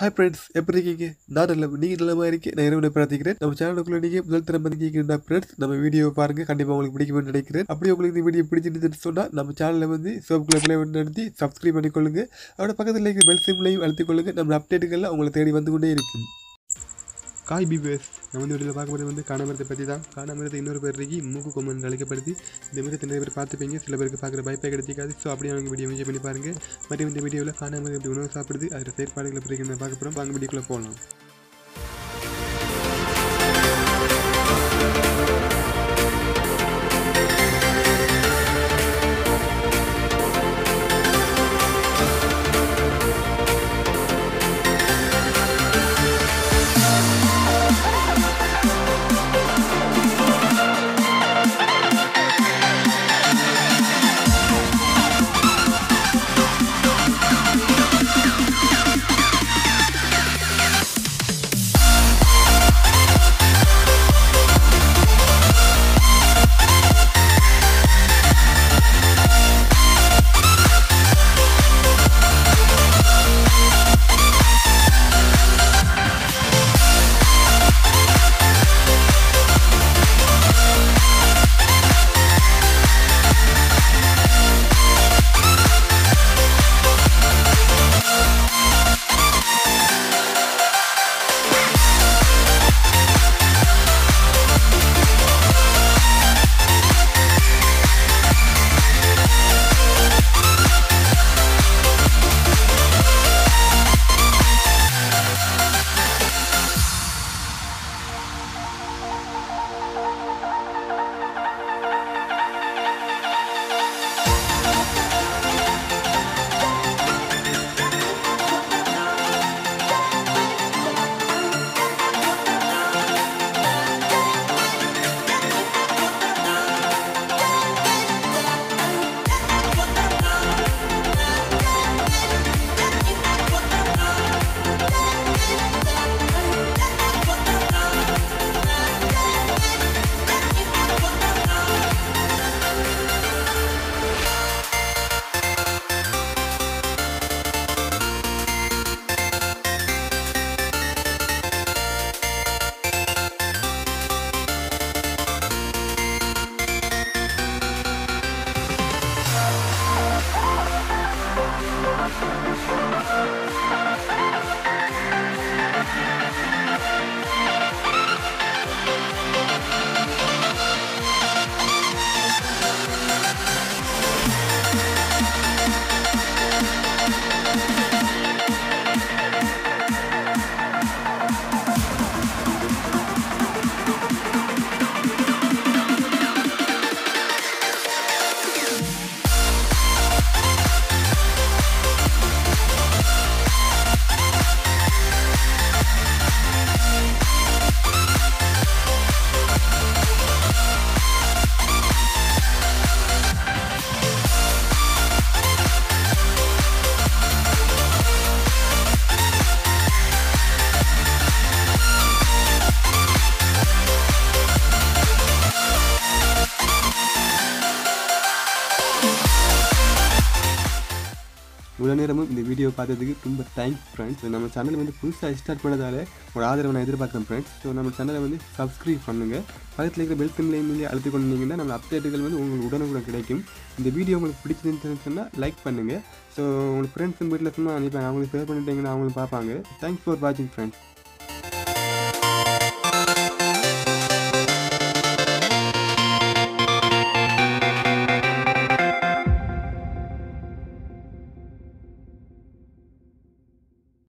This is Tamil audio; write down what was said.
ஹாய் ஃப்ரெண்ட்ஸ் எப்படி இருக்கீங்க நான் நல்ல நீங்கள் நல்லமா இருக்கேன் நான் இரவு பிரார்த்திக்கிறேன் நம்ம சேனலுக்குள்ள நீங்கள் முதல் தரம் பண்ணிக்கிற ஃப்ரெண்ட்ஸ் நம்ம வீடியோ பாருங்க கண்டிப்பாக உங்களுக்கு பிடிக்கும்னு நினைக்கிறேன் அப்படி உங்களுக்கு இந்த வீடியோ பிடிச்சிருந்துன்னு சொன்னால் நம்ம சேனலில் வந்து சோப்புக்குள்ள பிளே நடத்தி சப்ஸ்கிரைப் பண்ணிக்கொள்ளுங்க அவரோட பக்கத்தில் இருக்கிற பெல் சிம்லையும் அழுத்திக் கொள்ளுங்க நம்ம அப்டேட்டுகள்லாம் உங்களை தேடி வந்து கொண்டே இருக்கும் காய் பிபிஎஸ் நம்ம வந்து வெளியில் பார்க்க போகிறது வந்து காணாமரத்தை பற்றி தான் காணாமரத்தை இன்னொரு பேர் இருக்கி மூக்கு கொம்மன் அழைக்கப்படுத்தி இந்த மாதிரி நிறைய பேர் பார்த்துப்பீங்க சில பேருக்கு பார்க்குற பயப்பே கிடைக்காது ஸோ அப்படியே அவங்க வீடியோ என்ஜாய் பண்ணி பாருங்கள் மற்றும் இந்த வீடியோவில் காணாமல் எப்படி உணவு சாப்பிடுது அதில் செயற்பாடுகளை பிறகு நான் பார்க்க போகிறோம் வாங்க வீடியோக்குள்ளே போகலாம் இவ்வளோ நேரமும் இந்த வீடியோ பார்த்ததுக்கு ரொம்ப தேங்க்ஸ் ஃப்ரெண்ட்ஸ் நம்ம சேனல் வந்து புதுசாக ஸ்டார்ட் பண்ணதால் ஒரு ஆதரவை நான் எதிர்பார்க்குறேன் ஃப்ரெண்ட்ஸ் ஸோ நம்ம சேனலை வந்து சப்ஸ்கிரைப் பண்ணுங்கள் பக்கத்தில் இருக்கிற பெல் சிம்லையும் மீது அழுத்தி கொண்டீங்கன்னா நம்ம அப்டேட்டுகள் வந்து உங்களுக்கு உடனுக்குடன் கிடைக்கும் இந்த வீடியோ உங்களுக்கு பிடிச்சிருந்துச்சுன்னு சொன்னால் லைக் பண்ணுங்கள் ஸோ உங்களுக்கு ஃப்ரெண்ட்ஸ் வீட்டில் சொன்னால் அனுப்பி அவங்களுக்கு ஷேர் பண்ணிட்டீங்கன்னா அவங்களும் பார்ப்பாங்க தேங்க்ஸ் ஃபார் வாட்சிங் ஃப்ரெண்ட்ஸ்